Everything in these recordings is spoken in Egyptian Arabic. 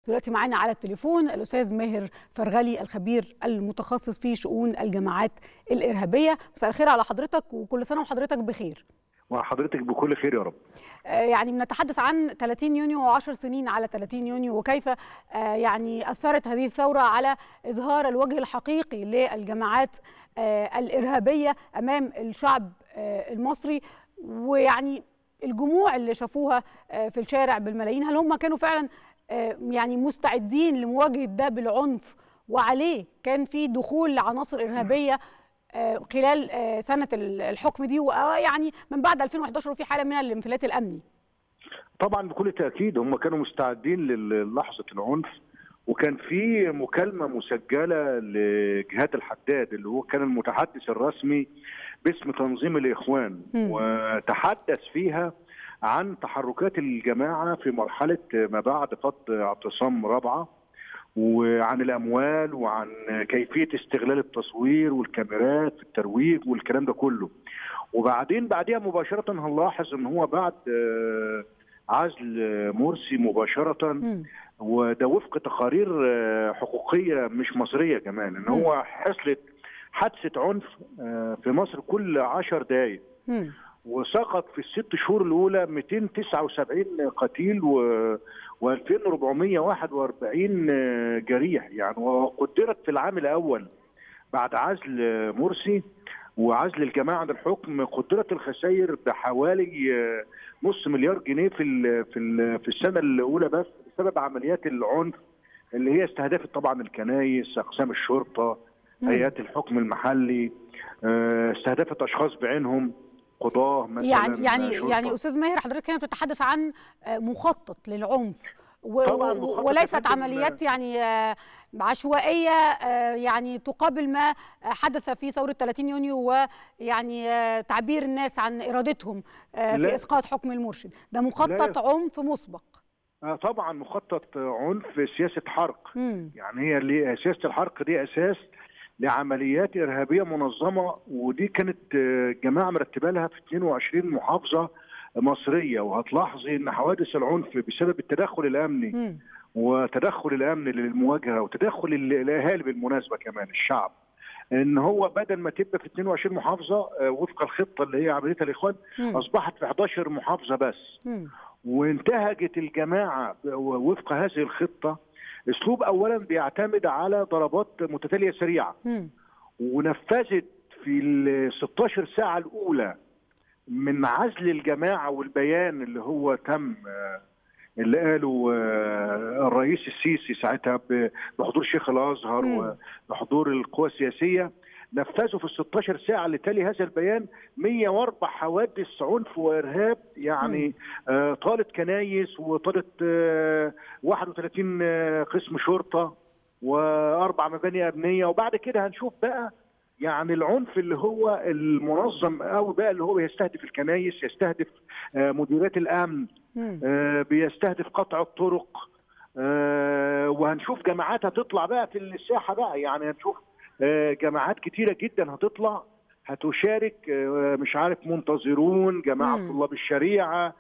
دلوقتي معانا على التليفون الاستاذ ماهر فرغلي الخبير المتخصص في شؤون الجماعات الارهابيه مساء الخير على حضرتك وكل سنه وحضرتك بخير وحضرتك بكل خير يا رب يعني بنتحدث عن 30 يونيو و10 سنين على 30 يونيو وكيف يعني اثرت هذه الثوره على اظهار الوجه الحقيقي للجماعات الارهابيه امام الشعب المصري ويعني الجموع اللي شافوها في الشارع بالملايين هل هم كانوا فعلا يعني مستعدين لمواجهه ده بالعنف وعليه كان في دخول لعناصر ارهابيه خلال سنه الحكم دي ويعني من بعد 2011 وفي حاله من الانفلات الامني طبعا بكل تاكيد هم كانوا مستعدين للحظه العنف وكان في مكالمه مسجله لجهاد الحداد اللي هو كان المتحدث الرسمي باسم تنظيم الاخوان م. وتحدث فيها عن تحركات الجماعه في مرحله ما بعد فض اعتصام رابعه وعن الاموال وعن كيفيه استغلال التصوير والكاميرات في الترويج والكلام ده كله وبعدين بعدها مباشره هنلاحظ ان هو بعد عزل مرسي مباشره م. وده وفق تقارير حقوقيه مش مصريه كمان ان هو حصلت حادثه عنف في مصر كل 10 دقائق وسقط في الست شهور الاولى 279 قتيل و و2441 جريح يعني وقدرت في العام الاول بعد عزل مرسي وعزل الجماعه عن الحكم قدرت الخسائر بحوالي نص مليار جنيه في ال في ال في السنه الاولى بس بسبب عمليات العنف اللي هي استهدفت طبعا الكنايس اقسام الشرطه هيئات الحكم المحلي استهدفت اشخاص بعينهم قضاه مثلا يعني يعني شرطة. يعني استاذ ماهر حضرتك هنا بتتحدث عن مخطط للعنف و وليست عمليات يعني عشوائيه يعني تقابل ما حدث في ثوره 30 يونيو ويعني تعبير الناس عن ارادتهم في لا. اسقاط حكم المرشد ده مخطط لا. عنف مسبق طبعا مخطط عنف سياسه حرق م. يعني هي اللي سياسه الحرق دي اساس لعمليات ارهابيه منظمه ودي كانت جماعه مرتبه لها في 22 محافظه مصريه وهتلاحظي ان حوادث العنف بسبب التدخل الامني م. وتدخل الامن للمواجهه وتدخل الاهالي بالمناسبه كمان الشعب ان هو بدل ما تبقى في 22 محافظه وفق الخطه اللي هي عملتها الاخوان م. اصبحت في 11 محافظه بس م. وانتهجت الجماعه وفق هذه الخطه اسلوب اولا بيعتمد على ضربات متتاليه سريعه م. ونفذت في ال 16 ساعه الاولى من عزل الجماعه والبيان اللي هو تم اللي قاله الرئيس السيسي ساعتها بحضور شيخ الازهر وبحضور القوى السياسيه نفذوا في ال 16 ساعه اللي تالي هذا البيان 104 حوادث عنف وارهاب يعني آه طالت كنايس وطالت آه 31 آه قسم شرطه واربع مباني امنيه وبعد كده هنشوف بقى يعني العنف اللي هو المنظم قوي بقى اللي هو بيستهدف الكنايس يستهدف مديريات الامن بيستهدف قطع الطرق وهنشوف جماعات هتطلع بقى في الساحه بقى يعني هنشوف جماعات كتيره جدا هتطلع هتشارك مش عارف منتظرون جماعه طلاب الشريعه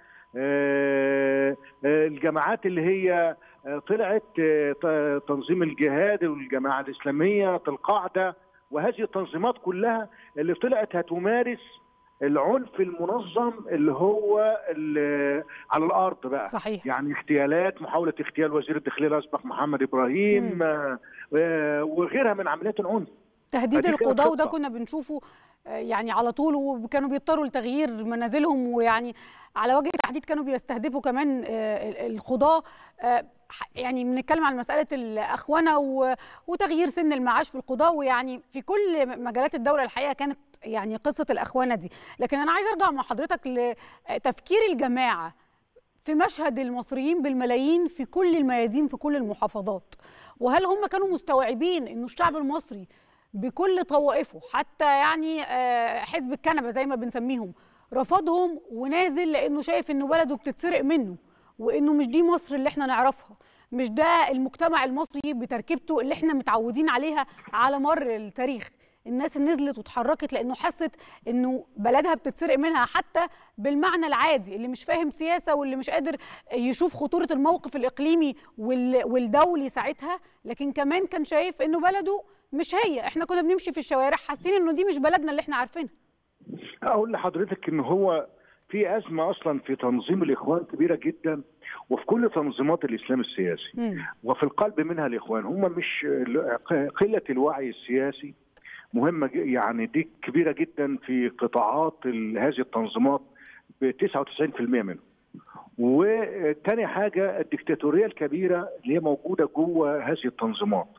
الجماعات اللي هي طلعت تنظيم الجهاد والجماعه الاسلاميه القاعده وهذه التنظيمات كلها اللي طلعت هتمارس العنف المنظم اللي هو اللي على الارض بقى صحيح. يعني اغتيالات محاوله اغتيال وزير الداخليه الاسبق محمد ابراهيم آه وغيرها من عمليات العنف تهديد القضاء وده كنا بنشوفه يعني على طول وكانوا بيضطروا لتغيير منازلهم ويعني على وجه التحديد كانوا بيستهدفوا كمان القضاة يعني بنتكلم عن مسألة الأخونة وتغيير سن المعاش في القضاء ويعني في كل مجالات الدولة الحقيقة كانت يعني قصة الأخوانة دي لكن أنا عايز أرجع مع حضرتك لتفكير الجماعة في مشهد المصريين بالملايين في كل الميادين في كل المحافظات وهل هم كانوا مستوعبين أنه الشعب المصري بكل طوائفه حتى يعني حزب الكنبه زي ما بنسميهم رفضهم ونازل لانه شايف انه بلده بتتسرق منه وانه مش دي مصر اللي احنا نعرفها مش ده المجتمع المصري بتركيبته اللي احنا متعودين عليها على مر التاريخ الناس نزلت واتحركت لانه حست انه بلدها بتتسرق منها حتى بالمعنى العادي اللي مش فاهم سياسه واللي مش قادر يشوف خطوره الموقف الاقليمي والدولي ساعتها لكن كمان كان شايف انه بلده مش هي احنا كنا بنمشي في الشوارع حاسين انه دي مش بلدنا اللي احنا عارفينها اقول لحضرتك ان هو في ازمه اصلا في تنظيم الاخوان كبيره جدا وفي كل تنظيمات الاسلام السياسي م. وفي القلب منها الاخوان هم مش قله الوعي السياسي مهمه يعني دي كبيره جدا في قطاعات هذه التنظيمات ب 99% منهم وتاني حاجه الدكتاتوريه الكبيره اللي هي موجوده جوه هذه التنظيمات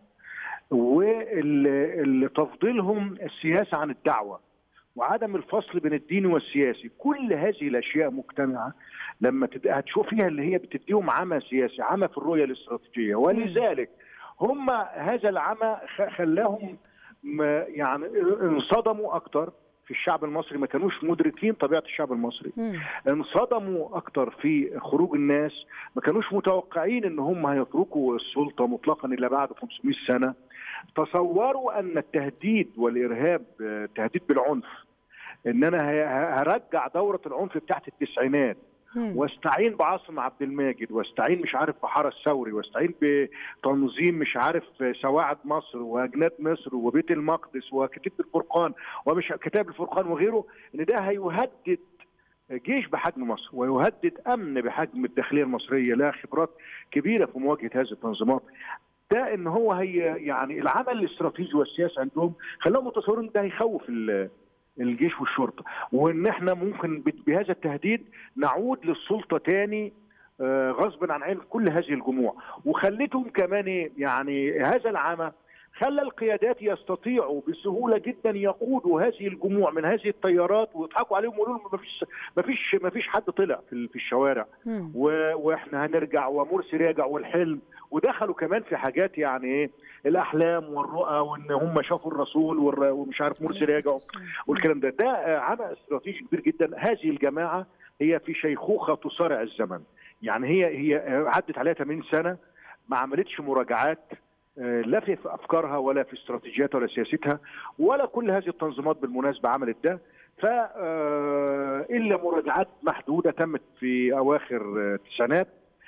وتفضيلهم السياسه عن الدعوه وعدم الفصل بين الدين والسياسي كل هذه الاشياء مجتمعه لما هتشوفيها اللي هي بتديهم عمى سياسي عمى في الرؤيه الاستراتيجيه ولذلك هم هذا العمى خلاهم يعني انصدموا اكتر في الشعب المصري ما كانوش مدركين طبيعه الشعب المصري انصدموا اكتر في خروج الناس ما كانوش متوقعين ان هم هيتركوا السلطه مطلقا الا بعد 500 سنه تصوروا ان التهديد والارهاب تهديد بالعنف ان انا هرجع دوره العنف بتاعت التسعينات واستعين بعاصم عبد الماجد واستعين مش عارف بحارة الثوري واستعين بتنظيم مش عارف سواعد مصر واجناد مصر وبيت المقدس وكتيبة الفرقان ومش كتاب الفرقان وغيره ان ده هيهدد جيش بحجم مصر ويهدد امن بحجم الداخليه المصريه لها خبرات كبيره في مواجهه هذه التنظيمات ده ان هو هي يعني العمل الاستراتيجي والسياسي عندهم خلاهم متصورين ده هيخوف الجيش والشرطه وان احنا ممكن بهذا التهديد نعود للسلطه تاني غصبا عن عين كل هذه الجموع وخلتهم كمان يعني هذا العمى خلى القيادات يستطيعوا بسهوله جدا يقودوا هذه الجموع من هذه التيارات ويضحكوا عليهم ويقولوا لهم ما فيش ما فيش ما فيش حد طلع في في الشوارع واحنا هنرجع ومرسي راجع والحلم ودخلوا كمان في حاجات يعني ايه الاحلام والرؤى وان هم شافوا الرسول ومش عارف مرسي راجع والكلام ده ده عمل استراتيجي كبير جدا هذه الجماعه هي في شيخوخه تصارع الزمن يعني هي هي عدت عليها 80 سنه ما عملتش مراجعات لا في افكارها ولا في استراتيجياتها ولا سياستها ولا كل هذه التنظيمات بالمناسبه عملت ده ف الا مراجعات محدوده تمت في اواخر التسعينات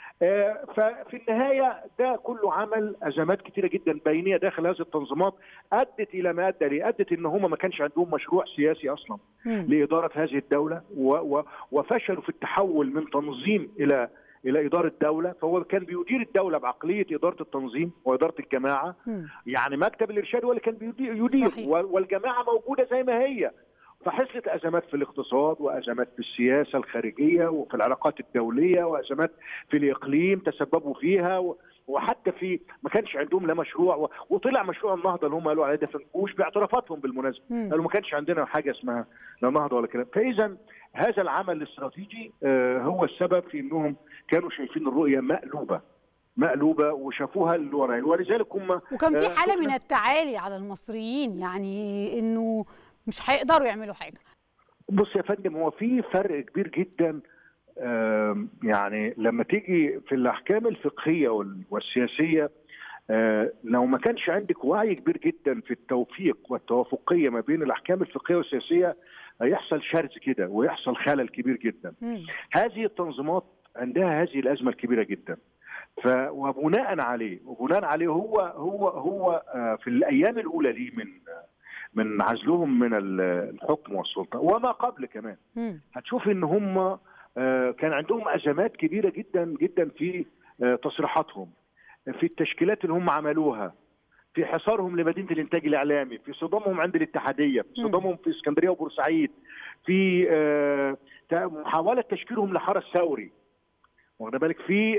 ففي النهايه ده كله عمل ازمات كثيره جدا بينيه داخل هذه التنظيمات ادت الى ما ادى ليه؟ ادت ان هم ما كانش عندهم مشروع سياسي اصلا م. لاداره هذه الدوله و و وفشلوا في التحول من تنظيم الى الى اداره دوله فهو كان بيدير الدوله بعقليه اداره التنظيم واداره الجماعه م. يعني مكتب الارشاد هو اللي كان بيدير صحيح. والجماعه موجوده زي ما هي فحصلت ازمات في الاقتصاد وازمات في السياسه الخارجيه وفي العلاقات الدوليه وازمات في الاقليم تسببوا فيها وحتى في ما كانش عندهم لا مشروع وطلع مشروع النهضه اللي هم قالوا عليه ده فنكوش باعترافاتهم بالمناسبه قالوا ما كانش عندنا حاجه اسمها لا نهضه ولا كلام فاذا هذا العمل الاستراتيجي هو السبب في انهم كانوا شايفين الرؤيه مقلوبه مقلوبه وشافوها اللي وراها ولذلك هم وكان في حاله من التعالي على المصريين يعني انه مش هيقدروا يعملوا حاجه بص يا فندم هو في فرق كبير جدا يعني لما تيجي في الاحكام الفقهيه والسياسيه لو ما كانش عندك وعي كبير جدا في التوفيق والتوافقيه ما بين الاحكام الفقهيه والسياسيه هيحصل شرذ كده ويحصل خلل كبير جدا. م. هذه التنظيمات عندها هذه الازمه الكبيره جدا. ف وبناء عليه وبناء عليه هو هو هو في الايام الاولى ليه من من عزلهم من الحكم والسلطه وما قبل كمان هتشوف ان هم كان عندهم ازمات كبيره جدا جدا في تصريحاتهم في التشكيلات اللي هم عملوها في حصارهم لمدينه الانتاج الاعلامي في صدامهم عند الاتحاديه في صدامهم في اسكندريه وبورسعيد في محاوله تشكيلهم لحاره الثوري واخد بالك في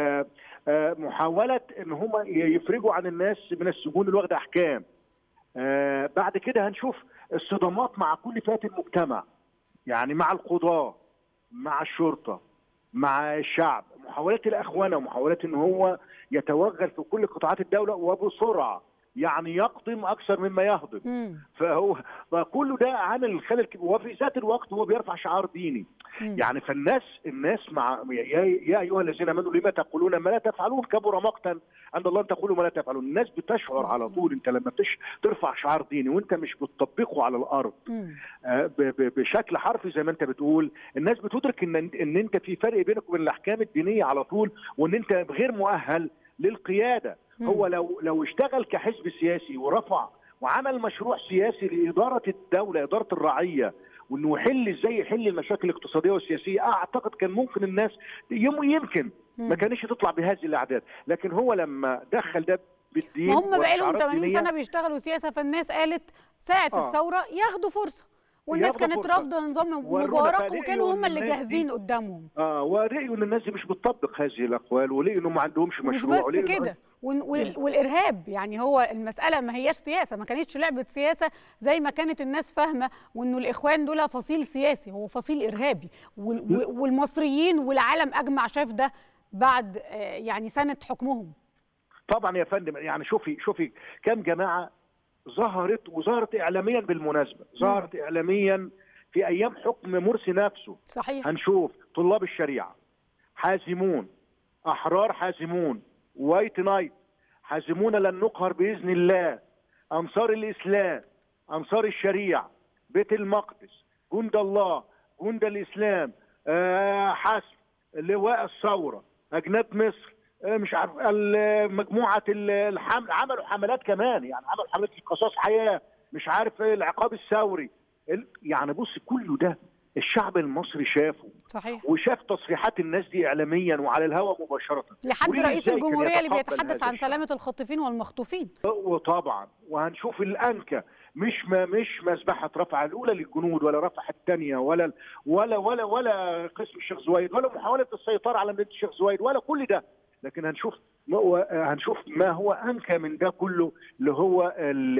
محاوله ان هم يفرجوا عن الناس من السجون اللي واخده احكام آه بعد كده هنشوف الصدامات مع كل فئات المجتمع يعني مع القضاة مع الشرطة مع الشعب محاولات الأخوانة ومحاولات ان هو يتوغل في كل قطاعات الدولة وبسرعة يعني يقضم اكثر مما يهضم فهو فكل ده عامل خلل وفي ذات الوقت هو بيرفع شعار ديني مم. يعني فالناس الناس مع يا, يا ايها الذين امنوا لما تقولون ما لا تفعلون كبر مقتا عند الله ان تقولوا ما لا تفعلون الناس بتشعر على طول انت لما تش ترفع شعار ديني وانت مش بتطبقه على الارض آه بشكل حرفي زي ما انت بتقول الناس بتدرك ان ان انت في فرق بينك وبين الاحكام الدينيه على طول وان انت غير مؤهل للقياده مم. هو لو لو اشتغل كحزب سياسي ورفع وعمل مشروع سياسي لاداره الدوله اداره الرعيه وانه يحل ازاي يحل المشاكل الاقتصاديه والسياسيه اعتقد كان ممكن الناس يمكن ما كانش تطلع بهذه الاعداد لكن هو لما دخل ده بالدين ما هم بقى لهم 80 سنه بيشتغلوا سياسه فالناس قالت ساعه آه. الثوره ياخدوا فرصه والناس كانت رافضه نظام مبارك وكانوا هم اللي جاهزين قدامهم اه ولقوا ان الناس دي مش بتطبق هذه الاقوال ولقوا انه ما عندهمش مشروع مش بس كده والارهاب يعني هو المساله ما هياش سياسه ما كانتش لعبه سياسه زي ما كانت الناس فاهمه وانه الاخوان دول فصيل سياسي هو فصيل ارهابي والمصريين والعالم اجمع شاف ده بعد يعني سنه حكمهم طبعا يا فندم يعني شوفي شوفي كم جماعه ظهرت وظهرت اعلاميا بالمناسبه ظهرت اعلاميا في ايام حكم مرسي نفسه صحيح هنشوف طلاب الشريعه حازمون احرار حازمون وايت نايت حازمون لن نقهر باذن الله انصار الاسلام انصار الشريعه بيت المقدس جند الله جند الاسلام آه حسب لواء الثوره اجناد مصر مش عارف مجموعه الحمل عملوا حملات كمان يعني عملوا حملات قصاص حياه مش عارف العقاب الثوري يعني بص كله ده الشعب المصري شافه صحيح وشاف تصريحات الناس دي اعلاميا وعلى الهواء مباشره لحد رئيس الجمهوريه اللي بيتحدث عن سلامه الخاطفين والمخطوفين وطبعا وهنشوف الانكى مش ما مش مذبحه رفع الاولى للجنود ولا رفع الثانيه ولا ولا ولا ولا قسم الشيخ زويد ولا محاوله السيطره على مدينه الشيخ زويد ولا كل ده لكن هنشوف هنشوف ما هو انكى من ده كله اللي هو ال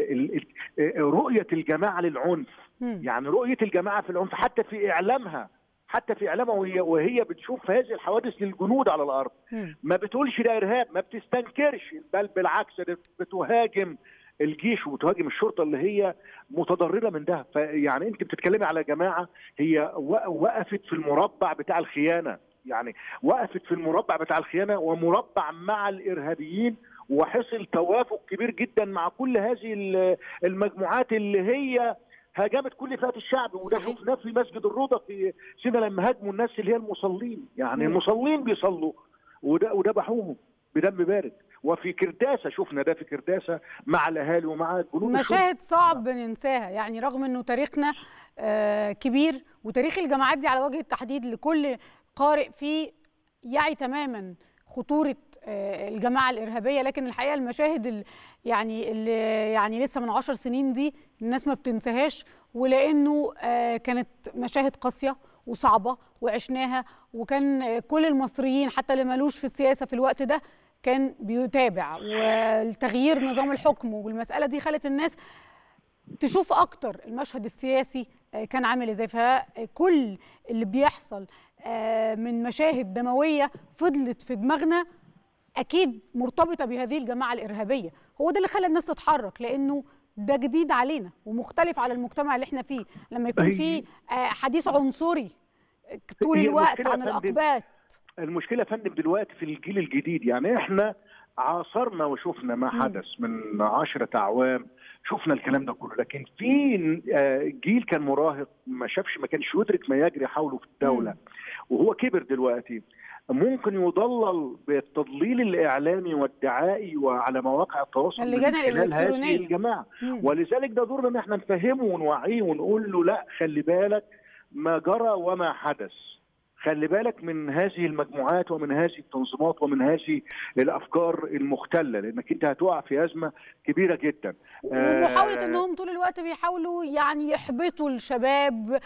ال رؤيه الجماعه للعنف يعني رؤيه الجماعه في العنف حتى في اعلامها حتى في اعلامها وهي وهي بتشوف هذه الحوادث للجنود على الارض ما بتقولش ده ارهاب ما بتستنكرش بل بالعكس بتهاجم الجيش وبتهاجم الشرطه اللي هي متضرره من ده فيعني انت بتتكلمي على جماعه هي وقفت في المربع بتاع الخيانه يعني وقفت في المربع بتاع الخيانه ومربع مع الارهابيين وحصل توافق كبير جدا مع كل هذه المجموعات اللي هي هاجمت كل فئات الشعب وده شفناه في مسجد الروضه في سينا لما هاجموا الناس اللي هي المصلين يعني المصلين بيصلوا وده وذبحوهم بدم بارد وفي كرداسه شفنا ده في كرداسه مع الاهالي ومع الجنود مشاهد صعب ننساها يعني رغم انه تاريخنا آه كبير وتاريخ الجماعات دي على وجه التحديد لكل قارئ فيه يعي تماما خطوره الجماعه الارهابيه لكن الحقيقه المشاهد يعني اللي يعني لسه من عشر سنين دي الناس ما بتنساهاش ولانه كانت مشاهد قاسيه وصعبه وعشناها وكان كل المصريين حتى اللي مالوش في السياسه في الوقت ده كان بيتابع والتغيير نظام الحكم والمساله دي خلت الناس تشوف اكتر المشهد السياسي كان عامل ازاي فكل اللي بيحصل من مشاهد دمويه فضلت في دماغنا اكيد مرتبطه بهذه الجماعه الارهابيه هو ده اللي خلى الناس تتحرك لانه ده جديد علينا ومختلف على المجتمع اللي احنا فيه لما يكون في حديث عنصري طول الوقت عن الاقباط المشكله يا فندم دلوقتي في الجيل الجديد يعني احنا عاصرنا وشفنا ما حدث من عشرة أعوام شفنا الكلام ده كله لكن في جيل كان مراهق ما شافش ما كانش يدرك ما يجري حوله في الدولة وهو كبر دلوقتي ممكن يضلل بالتضليل الاعلامي والدعائي وعلى مواقع التواصل اللجان الالكترونيه الجماعه ولذلك ده دورنا ان احنا نفهمه ونوعيه ونقول له لا خلي بالك ما جرى وما حدث خلي بالك من هذه المجموعات ومن هذه التنظيمات ومن هذه الافكار المختله لانك انت هتقع في ازمه كبيره جدا ومحاوله انهم طول الوقت بيحاولوا يعني يحبطوا الشباب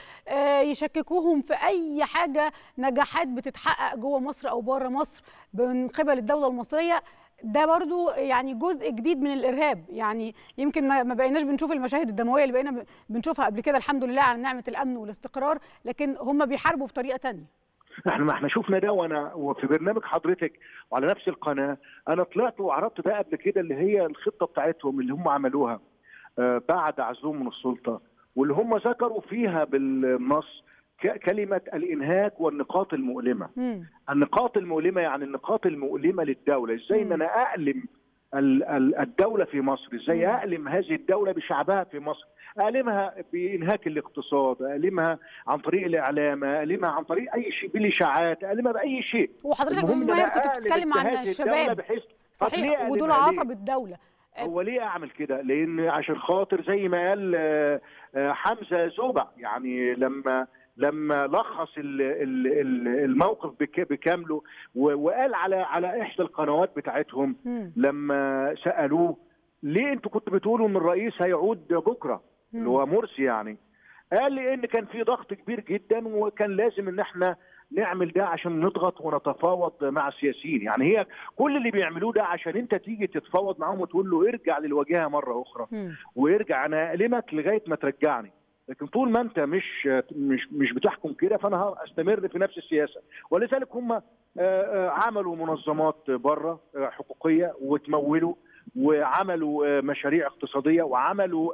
يشككوهم في اي حاجه نجاحات بتتحقق جوه مصر او بره مصر من قبل الدوله المصريه ده برضو يعني جزء جديد من الارهاب يعني يمكن ما بقيناش بنشوف المشاهد الدمويه اللي بقينا بنشوفها قبل كده الحمد لله على نعمه الامن والاستقرار لكن هم بيحاربوا بطريقه تانية احنا ما احنا شفنا ده وانا وفي برنامج حضرتك وعلى نفس القناه انا طلعت وعرضت ده قبل كده اللي هي الخطه بتاعتهم اللي هم عملوها آه بعد عزلهم من السلطه واللي هم ذكروا فيها بالنص كلمة الإنهاك والنقاط المؤلمة م. النقاط المؤلمة يعني النقاط المؤلمة للدولة إزاي أن أنا أألم الدولة في مصر إزاي أألم هذه الدولة بشعبها في مصر أألمها بإنهاك الاقتصاد أألمها عن طريق الإعلام أألمها عن طريق أي شيء بالإشاعات أألمها بأي شيء وحضرتك أستاذ ماهر كنت بتتكلم عن الشباب صحيح ودول عصب الدولة هو ليه اعمل كده؟ لان عشان خاطر زي ما قال حمزه زوبع يعني لما لما لخص الموقف بكامله وقال على على احدى القنوات بتاعتهم لما سالوه ليه انتوا كنتوا بتقولوا ان الرئيس هيعود بكره اللي هو مرسي يعني قال لي ان كان في ضغط كبير جدا وكان لازم ان احنا نعمل ده عشان نضغط ونتفاوض مع السياسيين يعني هي كل اللي بيعملوه ده عشان انت تيجي تتفاوض معاهم وتقول له ارجع للواجهه مره اخرى وارجع انا اقلمك لغايه ما ترجعني لكن طول ما انت مش مش مش بتحكم كده فانا هستمر في نفس السياسه ولذلك هم عملوا منظمات بره حقوقيه وتمولوا وعملوا مشاريع اقتصاديه وعملوا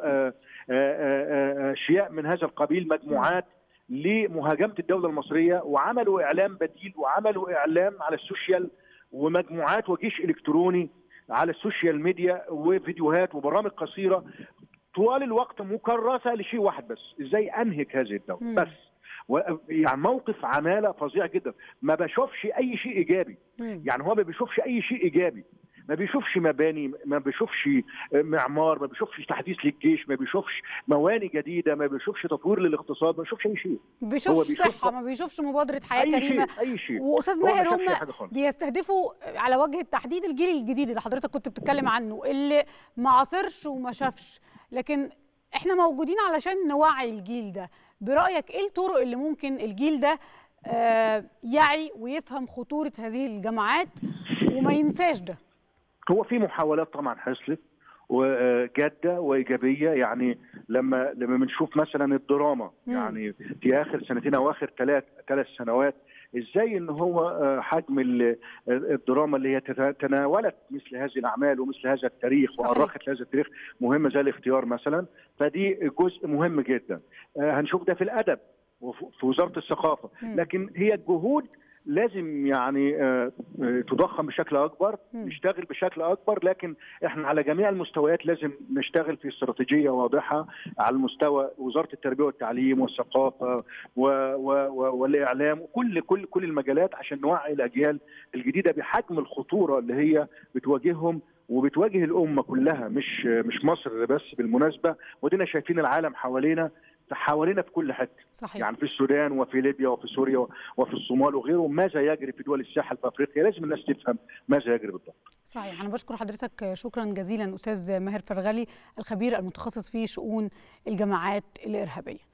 اشياء من هذا القبيل مجموعات لمهاجمه الدوله المصريه وعملوا اعلام بديل وعملوا اعلام على السوشيال ومجموعات وجيش الكتروني على السوشيال ميديا وفيديوهات وبرامج قصيره طوال الوقت مكرسه لشيء واحد بس ازاي انهك هذه الدوله م. بس و... يعني موقف عماله فظيع جدا ما بشوفش اي شيء ايجابي م. يعني هو ما بيشوفش اي شيء ايجابي ما بيشوفش مباني ما بيشوفش معمار ما بيشوفش تحديث للجيش ما بيشوفش مواني جديده ما بيشوفش تطوير للاقتصاد ما بيشوفش اي شيء ما بيشوفش صحه ما بيشوفش مبادره حياه أي كريمه شيء اي شيء واستاذ ماهر هم بيستهدفوا على وجه التحديد الجيل الجديد اللي حضرتك كنت بتتكلم عنه اللي ما عاصرش وما شافش لكن احنا موجودين علشان نوعي الجيل ده برايك ايه الطرق اللي ممكن الجيل ده آه يعي ويفهم خطوره هذه الجماعات وما ينساش ده هو في محاولات طبعا حصلت وجاده وايجابيه يعني لما لما بنشوف مثلا الدراما يعني في اخر سنتين او اخر ثلاث ثلاث سنوات ازاي ان هو حجم الدراما اللي هي تناولت مثل هذه الاعمال ومثل هذا التاريخ وارخت هذا التاريخ مهمه زي الاختيار مثلا فدي جزء مهم جدا هنشوف ده في الادب وفي وزاره الثقافه لكن هي الجهود لازم يعني تضخم بشكل اكبر نشتغل بشكل اكبر لكن احنا على جميع المستويات لازم نشتغل في استراتيجيه واضحه على المستوى وزاره التربيه والتعليم والثقافه و و و والاعلام وكل كل كل المجالات عشان نوعي الاجيال الجديده بحجم الخطوره اللي هي بتواجههم وبتواجه الامه كلها مش مش مصر بس بالمناسبه ودينا شايفين العالم حوالينا حوالينا في كل حته صحيح. يعني في السودان وفي ليبيا وفي سوريا وفي الصومال وغيره ماذا يجري في دول الساحل في افريقيا لازم الناس تفهم ماذا يجري بالضبط صحيح انا بشكر حضرتك شكرا جزيلا استاذ ماهر فرغلي الخبير المتخصص في شؤون الجماعات الارهابيه